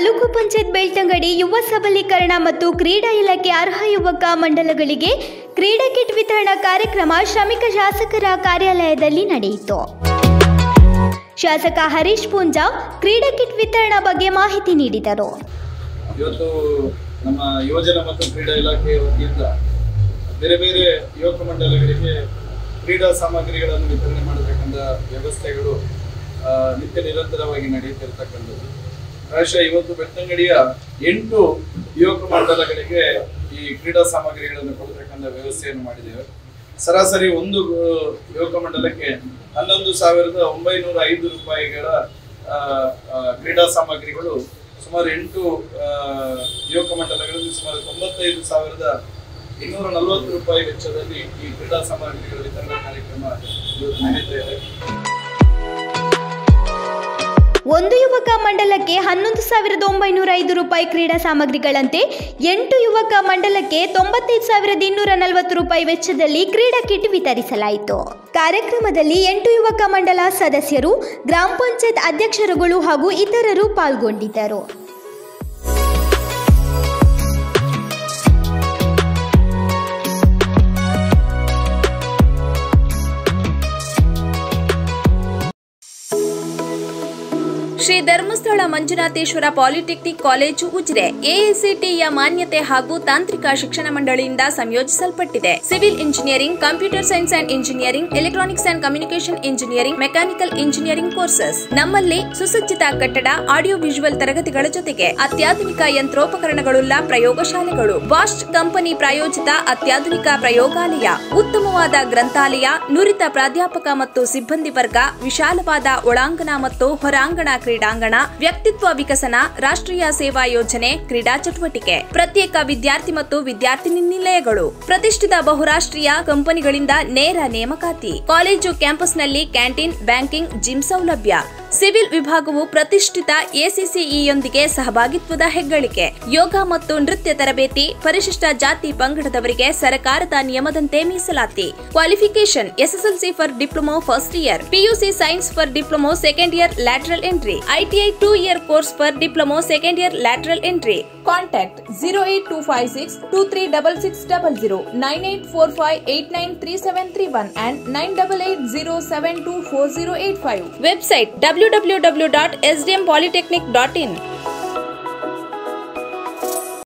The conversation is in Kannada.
ತಾಲೂಕು ಪಂಚಾಯತ್ ಬೆಳ್ತಂಗಡಿ ಯುವ ಸಬಲೀಕರಣ ಮತ್ತು ಕ್ರೀಡಾ ಇಲಾಖೆ ಅರ್ಹ ಯುವಕ ಮಂಡಲಗಳಿಗೆ ಕ್ರೀಡಾ ಕಿಟ್ ವಿತರಣಾ ಕಾರ್ಯಕ್ರಮ ಶ್ರಮಿಕ ಶಾಸಕರ ಕಾರ್ಯಾಲಯದಲ್ಲಿ ನಡೆಯಿತು ಶಾಸಕ ಹರೀಶ್ ಪೂಂಜಾ ಕ್ರೀಡಾ ಕಿಟ್ ವಿತರಣಾ ಬಗ್ಗೆ ಮಾಹಿತಿ ನೀಡಿದರು ಇವತ್ತು ನಮ್ಮ ಯುವಜನ ಮತ್ತು ಕ್ರೀಡಾ ಇಲಾಖೆ ವತಿಯಿಂದ ಬೇರೆ ಬೇರೆ ಯುವಕ ಮಂಡಲಗಳಿಗೆ ಕ್ರೀಡಾ ಸಾಮಗ್ರಿಗಳನ್ನು ವಿತರಣೆ ಮಾಡತಕ್ಕಂಥ ವ್ಯವಸ್ಥೆಗಳು ಆ, ನಿತ್ಯ ನಿರಂತರವಾಗಿ ನಡೆಯುತ್ತಿರ್ತಕ್ಕಂಥದ್ದು ಪ್ರಾಯಶಃ ಇವತ್ತು ಬೆಳ್ತಂಗಡಿಯ ಎಂಟು ಯುವಕ ಮಂಡಲಗಳಿಗೆ ಈ ಕ್ರೀಡಾ ಸಾಮಗ್ರಿಗಳನ್ನು ಕೊಡತಕ್ಕಂಥ ವ್ಯವಸ್ಥೆಯನ್ನು ಮಾಡಿದ್ದೇವೆ ಸರಾಸರಿ ಒಂದು ಆ, ಯುವಕ ಮಂಡಲಕ್ಕೆ ಹನ್ನೊಂದು ಸಾವಿರದ ಒಂಬೈನೂರ ಐದು ರೂಪಾಯಿಗಳ ಆ, ಆ, ಕ್ರೀಡಾ ಸಾಮಗ್ರಿಗಳು ಸುಮಾರು ಎಂಟು ಆ, ಯುವಕ ಮಂಡಲಗಳಲ್ಲಿ ಸುಮಾರು ತೊಂಬತ್ತೈದು ಸಾವಿರದ ಇನ್ನೂರ ನಲವತ್ತು ರೂಪಾಯಿ ವೆಚ್ಚದಲ್ಲಿ ಈ ಕ್ರೀಡಾ ಸಾಮಗ್ರಿಗಳ ವಿತರಣಾ ಕಾರ್ಯಕ್ರಮ ಇವತ್ತು ನಡೀತಾ ಇದೆ ಒಂದು ಯುವಕ ಮಂಡಲಕ್ಕೆ ಹನ್ನೊಂದು ಸಾವಿರದ ಒಂಬೈನೂರ ಐದು ರೂಪಾಯಿ ಕ್ರೀಡಾ ಸಾಮಗ್ರಿಗಳಂತೆ ಎಂಟು ಯುವಕ ಮಂಡಲಕ್ಕೆ ತೊಂಬತ್ತೈದು ಸಾವಿರದ ಇನ್ನೂರ ನಲವತ್ತು ರೂಪಾಯಿ ವೆಚ್ಚದಲ್ಲಿ ಕ್ರೀಡಾ ಕಿಟ್ ವಿತರಿಸಲಾಯಿತು ಕಾರ್ಯಕ್ರಮದಲ್ಲಿ ಎಂಟು ಯುವಕ ಮಂಡಲ ಸದಸ್ಯರು ಗ್ರಾಮ ಪಂಚಾಯತ್ ಅಧ್ಯಕ್ಷರುಗಳು ಹಾಗೂ ಇತರರು ಪಾಲ್ಗೊಂಡಿದ್ದರು ಶ್ರೀ ಧರ್ಮಸ್ಥಳ ಮಂಜುನಾಥೇಶ್ವರ ಪಾಲಿಟೆಕ್ನಿಕ್ ಕಾಲೇಜು ಉಜಿರೆ ಎಐಸಿಟಿಯ ಮಾನ್ಯತೆ ಹಾಗೂ ತಾಂತ್ರಿಕ ಶಿಕ್ಷಣ ಮಂಡಳಿಯಿಂದ ಸಂಯೋಜಿಸಲ್ಪಟ್ಟಿದೆ civil engineering computer science and engineering electronics and communication engineering mechanical engineering courses ನಮ್ಮಲ್ಲಿ ಸುಸಜ್ಜಿತ ಕಟ್ಟಡ ಆಡಿಯೋ ವಿಜುವಲ್ ತರಗತಿಗಳ ಜೊತೆಗೆ ಅತ್ಯಾಧುನಿಕ ಯಂತ್ರೋಪಕರಣಗಳುಳ್ಳ ಪ್ರಯೋಗಶಾಲೆಗಳು ಬಾಸ್ಟ್ ಕಂಪನಿ ಪ್ರಾಯೋಜಿತ ಅತ್ಯಾಧುನಿಕ ಪ್ರಯೋಗಾಲಯ ಉತ್ತಮವಾದ ಗ್ರಂಥಾಲಯ ನುರಿತ ಪ್ರಾಧ್ಯಾಪಕ ಮತ್ತು ಸಿಬ್ಬಂದಿ ವರ್ಗ ವಿಶಾಲವಾದ ಒಳಾಂಗಣ ಮತ್ತು ಹೊರಾಂಗಣ ಕ್ರೀಡಾಂಗಣ ವ್ಯಕ್ತಿತ್ವ ವಿಕಸನ ರಾಷ್ಟ್ರೀಯ ಸೇವಾ ಯೋಜನೆ ಕ್ರೀಡಾ ಚಟುವಟಿಕೆ ಪ್ರತ್ಯೇಕ ವಿದ್ಯಾರ್ಥಿ ಮತ್ತು ವಿದ್ಯಾರ್ಥಿನಿ ನಿಲಯಗಳು ಪ್ರತಿಷ್ಠಿತ ಬಹುರಾಷ್ಟ್ರೀಯ ಕಂಪನಿಗಳಿಂದ ನೇರ ನೇಮಕಾತಿ ಕಾಲೇಜು ಕ್ಯಾಂಪಸ್ನಲ್ಲಿ ಕ್ಯಾಂಟೀನ್ ಬ್ಯಾಂಕಿಂಗ್ ಜಿಮ್ ಸೌಲಭ್ಯ ಸಿವಿಲ್ ವಿಭಾಗವು ಪ್ರತಿಷ್ಠಿತ ಎಸಿಸಿಇಯೊಂದಿಗೆ ಸಹಭಾಗಿತ್ವದ ಹೆಗ್ಗಳಿಕೆ ಯೋಗ ಮತ್ತು ನೃತ್ಯ ತರಬೇತಿ ಪರಿಶಿಷ್ಟ ಜಾತಿ ಪಂಗಡದವರಿಗೆ ಸರ್ಕಾರದ ನಿಯಮದಂತೆ ಮೀಸಲಾತಿ qualification SSLC for diploma first year PUC science for diploma second year lateral entry ITI two year course for diploma second year lateral entry contact zero eight two five six two three double six double zero nine eight four five eight nine three seven three one and nine double eight zero seven two four zero eight five website W W W dot S D M polytechnic dot in